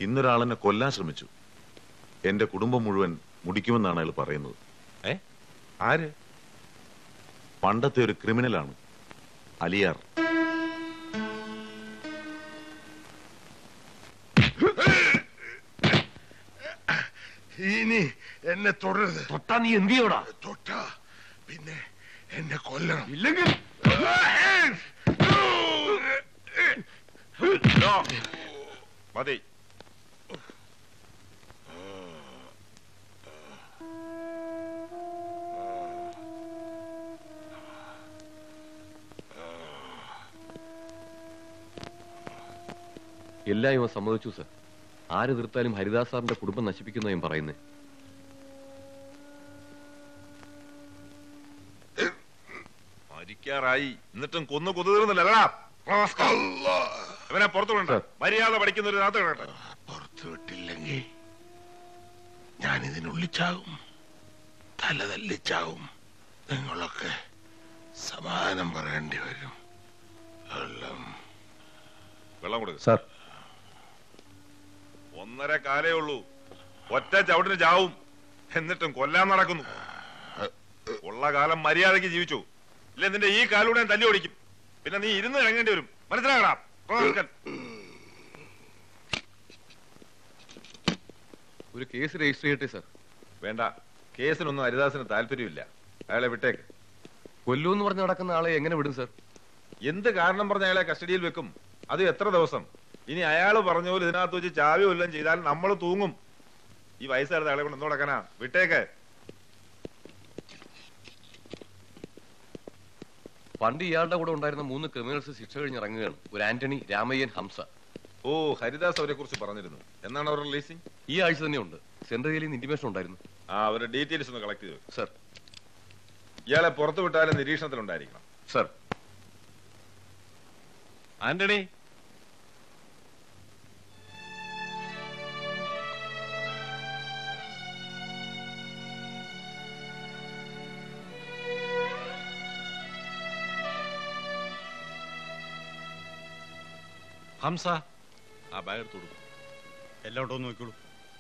ഇന്നൊരാളെന്നെ കൊല്ലാൻ ശ്രമിച്ചു എന്റെ കുടുംബം മുഴുവൻ മുടിക്കുമെന്നാണ് അയാൾ പറയുന്നത് ഏ ആര് പണ്ടത്തെ ഒരു ക്രിമിനലാണ് അലിയാർ ഇനി എന്നെ തുടരുത് തൊട്ടാ നീ എന്ത് ചെയ്യോടാ തൊട്ട പിന്നെ എന്നെ കൊല്ലണം ഇല്ലെങ്കിൽ നോ. മതി എല്ലാം ഇവ സമ്മതിച്ചു സർ ആര് തീർത്താലും ഹരിദാസ് സാറിന്റെ കുടുംബം നശിപ്പിക്കുന്നതും പറയുന്നേ മരിക്കാറായി എന്നിട്ടും കൊന്നു കൊതു തീർന്നില്ലടാ ഇവനെ പുറത്തു വിടണ്ട മര്യാദ പഠിക്കുന്ന ഒരു നാത്ത് കിടട്ടെ പുറത്തു വിട്ടില്ലെങ്കിൽ ഞാൻ ഇതിനുള്ളിൽ ചാകും തല തല്ലിച്ചാകും നിങ്ങളൊക്കെ സമാധാനം പറയേണ്ടി വരും വെള്ളം വെള്ളം കൊടുക്ക സാർ ഒന്നര കാലേ ഉള്ളൂ ഒറ്റ ചവിട്ടിന് ചാവും എന്നിട്ടും കൊല്ലാൻ നടക്കുന്നു ഉള്ള കാലം മര്യാദയ്ക്ക് ജീവിച്ചു ഇല്ല നിന്റെ ഈ കാലൂടെ ഞാൻ തല്ലി ഓടിക്കും പിന്നെ നീ ഇരുന്ന് ഇറങ്ങേണ്ടി വരും മനസ്സിലാകടാ റാസ്കൽ. ഒരു കേസ് രജിസ്റ്റർ ചെയ്യട്ടെ സാർ വേണ്ട കേസിനൊന്നും ഹരിദാസിന് താല്പര്യമില്ല അയാളെ വിട്ടേക്ക് കൊല്ലൂന്ന് പറഞ്ഞ് നടക്കുന്ന ആളെ എങ്ങനെ വിടും സാർ എന്ത് കാരണം പറഞ്ഞ അയാളെ കസ്റ്റഡിയിൽ വെക്കും അത് എത്ര ദിവസം ഇനി അയാൾ പറഞ്ഞ പോലെ ഇതിനകത്ത് വെച്ച് ചാവി വല്ലതും ചെയ്താൽ നമ്മൾ തൂങ്ങും ഈ വയസ്സായിരുന്ന അയാളെ കൊണ്ട് ഒന്നും നടക്കാനാ വിട്ടേക്ക് പണ്ട് ഇയാളുടെ കൂടെ ഉണ്ടായിരുന്ന മൂന്ന് ക്രിമിനൽസ് ശിക്ഷ കഴിഞ്ഞ് ഇറങ്ങുകയാണ് ഒരു ആന്റണി രാമയ്യൻ ഹംസ ഓ ഹരിദാസ് അവരെ കുറിച്ച് പറഞ്ഞിരുന്നു എന്നാണ് അവർ റിലീസിംഗ് ഈ ആഴ്ച തന്നെ ഉണ്ട് സെൻട്രൽ ജയിലിൽ നിന്ന് ഇന്റിമേഷൻ ഉണ്ടായിരുന്നു ആ അവരുടെ ഡീറ്റെയിൽസ് ഒന്ന് കളക്ട് ചെയ്തു സർ ഇയാളെ പുറത്തു വിട്ടാലും നിരീക്ഷണത്തിലുണ്ടായിരിക്കണം സർ ആന്റണി ഹംസ ആ ബാഗ് എടുത്തു കൊടുക്കും എല്ലാം ഉണ്ടോ എന്ന് നോക്കിക്കോളൂ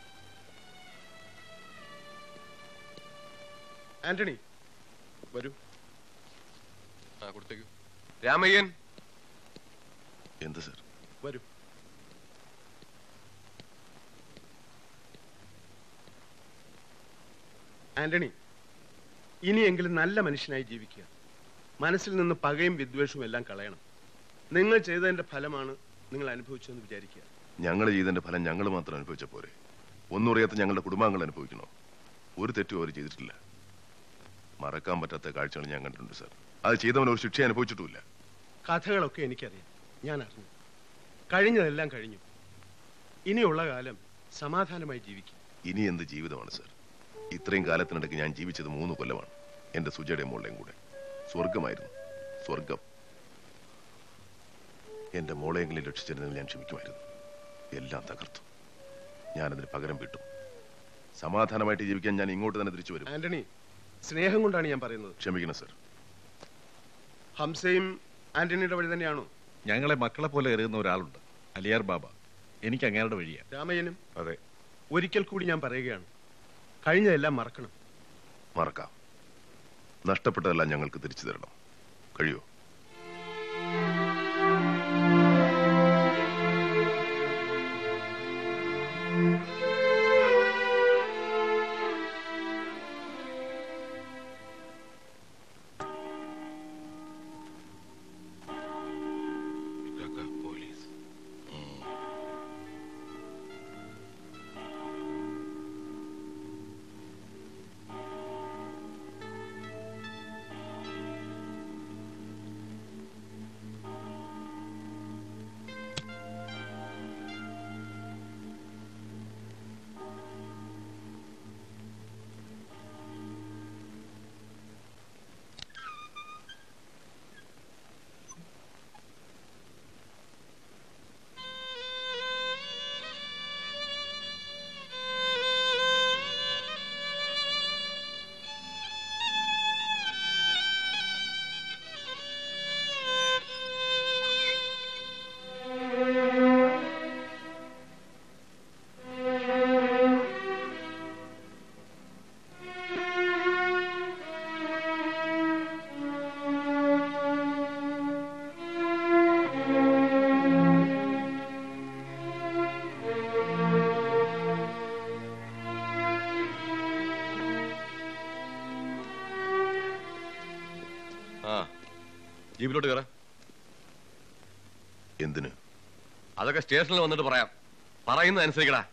ആന്റണി വരൂ ആ കൊടുത്തേക്കു രാമയ്യൻ എന്ത് സർ വരൂ ആന്റണി ഇനിയെങ്കിലും നല്ല മനുഷ്യനായി ജീവിക്കുക മനസ്സിൽ നിന്ന് പകയും വിദ്വേഷവും എല്ലാം കളയണം നിങ്ങൾ ചെയ്തതിന്റെ ഫലമാണ് നിങ്ങൾ അനുഭവിച്ചതെന്ന് വിചാരിക്കുക ഞങ്ങൾ ചെയ്തതിന്റെ ഫലം ഞങ്ങൾ മാത്രം അനുഭവിച്ച പോരെ ഒന്നും അറിയാത്ത ഞങ്ങളുടെ കുടുംബാംഗങ്ങൾ അനുഭവിക്കണോ ഒരു തെറ്റും അവർ ചെയ്തിട്ടില്ല മറക്കാൻ പറ്റാത്ത കാഴ്ചകൾ ഞാൻ കണ്ടിട്ടുണ്ട് സാർ അത് ചെയ്തവൻ ഒരു ശിക്ഷ അനുഭവിച്ചിട്ടുമില്ല കഥകളൊക്കെ എനിക്കറിയാം ഞാൻ അറിഞ്ഞു കഴിഞ്ഞതെല്ലാം കഴിഞ്ഞു ഇനിയുള്ള കാലം സമാധാനമായി ജീവിക്കും ഇനി എന്ത് ജീവിതമാണ് സാർ ഇത്രയും കാലത്തിനിടയ്ക്ക് ഞാൻ ജീവിച്ചത് മൂന്ന് കൊല്ലമാണ് എന്റെ സുജയുടെ മോളുടെയും കൂടെ സ്വർഗമായിരുന്നു സ്വർഗം എന്റെ മോളെങ്കിലും രക്ഷിച്ചിരുന്നെങ്കിൽ ഞാൻ ക്ഷമിക്കുമായിരുന്നു എല്ലാം തകർത്തു ഞാനതിന് പകരം വിട്ടു സമാധാനമായിട്ട് ജീവിക്കാൻ ഞാൻ ഇങ്ങോട്ട് തന്നെ തിരിച്ചു വരും ആന്റണി സ്നേഹം കൊണ്ടാണ് ഞാൻ പറയുന്നത് ക്ഷമിക്കണം സാർ ഹംസയും ആന്റണിയുടെ വഴി തന്നെയാണോ ഞങ്ങളെ മക്കളെ പോലെ എറിയുന്ന ഒരാളുണ്ട് അലിയാർ ബാബ എനിക്ക് അങ്ങേരുടെ വഴിയാ രാമയ്യനും അതെ ഒരിക്കൽ കൂടി ഞാൻ പറയുകയാണ് കഴിഞ്ഞതെല്ലാം മറക്കണം മറക്കാം നഷ്ടപ്പെട്ടതെല്ലാം ഞങ്ങൾക്ക് തിരിച്ചു തരണം കഴിയോ പോലീസ് ജീപ്പിലോട്ട് കയറാം എന്തിന് അതൊക്കെ സ്റ്റേഷനിൽ വന്നിട്ട് പറയാം പറയുന്നത് അനുസരിക്കടാ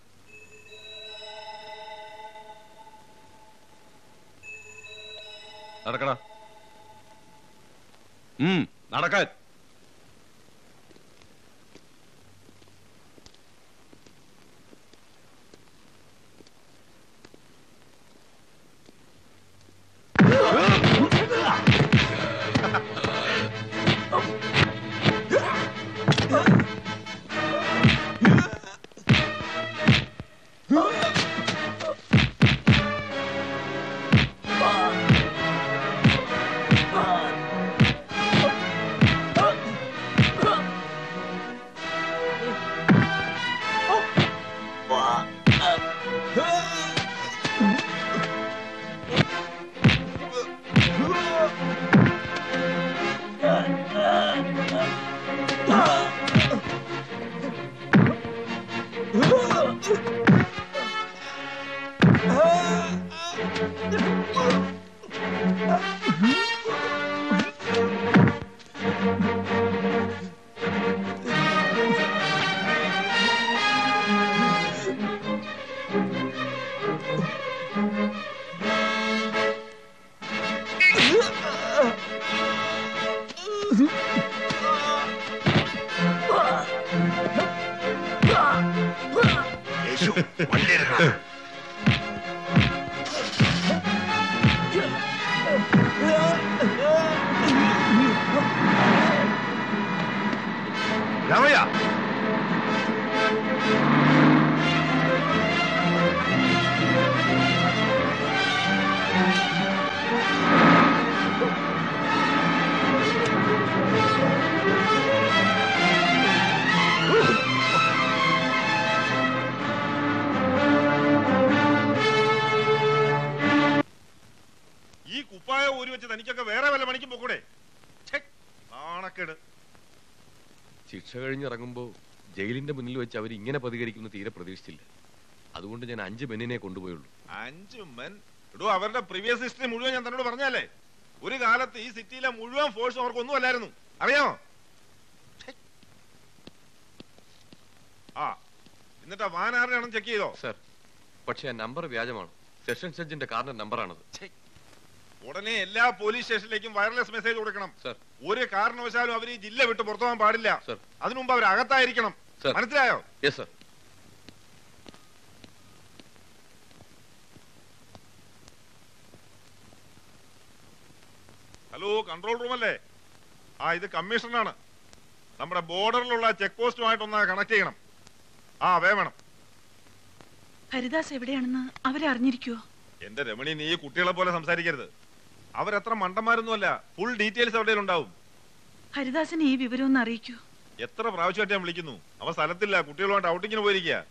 നടക്കടാ ഉം നടക്കാൻ രാമയ്യ ഈ കുപ്പായ ഊരി വെച്ച് തനിക്കൊക്കെ വേറെ വല്ല പണിക്കും പോക്കൂടെ ഛെ, നാണക്കേട് ശിക്ഷ കഴിഞ്ഞിറങ്ങുമ്പോ ജയിലിന്റെ മുന്നിൽ വെച്ച് അവർ ഇങ്ങനെ പ്രതികരിക്കുന്ന തീരെ പ്രതീക്ഷിച്ചില്ല അതുകൊണ്ട് ഞാൻ അഞ്ച് പെണ്ണിനെ കൊണ്ടുപോയുള്ളൂ അഞ്ചു മെൻ എടോ അവരുടെ പ്രീവിയസ് ഹിസ്റ്ററി മുഴുവൻ ഞാൻ തന്നോട് പറഞ്ഞാലേ ഒരു കാലത്ത് ഈ സിറ്റിയിലെ മുഴുവൻ ഫോഴ്സും അവർക്ക് ഒന്നും അല്ലായിരുന്നു അറിയാമോ ഛെ. ആ എന്നിട്ട് ആ വാൻ ആരുടെയാണെന്ന് ചെക്ക് ചെയ്തോ സർ പക്ഷേ ആ നമ്പർ വ്യാജമാണ് സെഷൻ ജഡ്ജിന്റെ കാറിന്റെ നമ്പറാണത് ഉടനെ എല്ലാ പോലീസ് സ്റ്റേഷനിലേക്കും വയർലെസ് മെസ്സേജ് കൊടുക്കണം സർ ഒരു കാരണവശാലും അവർ ഈ ജില്ല വിട്ട് പുറത്തു പോകാൻ പാടില്ല സർ അതിനു മുമ്പ് അവർ അകത്തായിരിക്കണം സർ മനസ്സിലായോ yes sir hello control room അല്ലേ ആ ഇത് കമ്മീഷണറാണ് നമ്മുടെ ബോർഡറിലുള്ള ചെക്ക് പോസ്റ്റുമായിട്ടൊന്ന് കണക്ട് ചെയ്യണം ആ വേ വേണം ഹരിദാസ് എവിടെയാണെന്ന് അവരറിഞ്ഞിരിക്കുവോ എന്റെ രമണി നീ ഈ കുട്ടികളെ പോലെ സംസാരിക്കരുത് അവരത്ര മണ്ടന്മാരൊന്നുമല്ല ഫുൾ ഡീറ്റെയിൽസ് അവിടെ ഉണ്ടാവും ഹരിദാസിന് ഈ വിവരം ഒന്ന് അറിയിക്കൂ എത്ര പ്രാവശ്യമായിട്ട് ഞാൻ വിളിക്കുന്നു അവ സ്ഥലത്തില്ല കുട്ടികളുമായിട്ട് ഔട്ടിങ്ങിന് പോയിരിക്കുക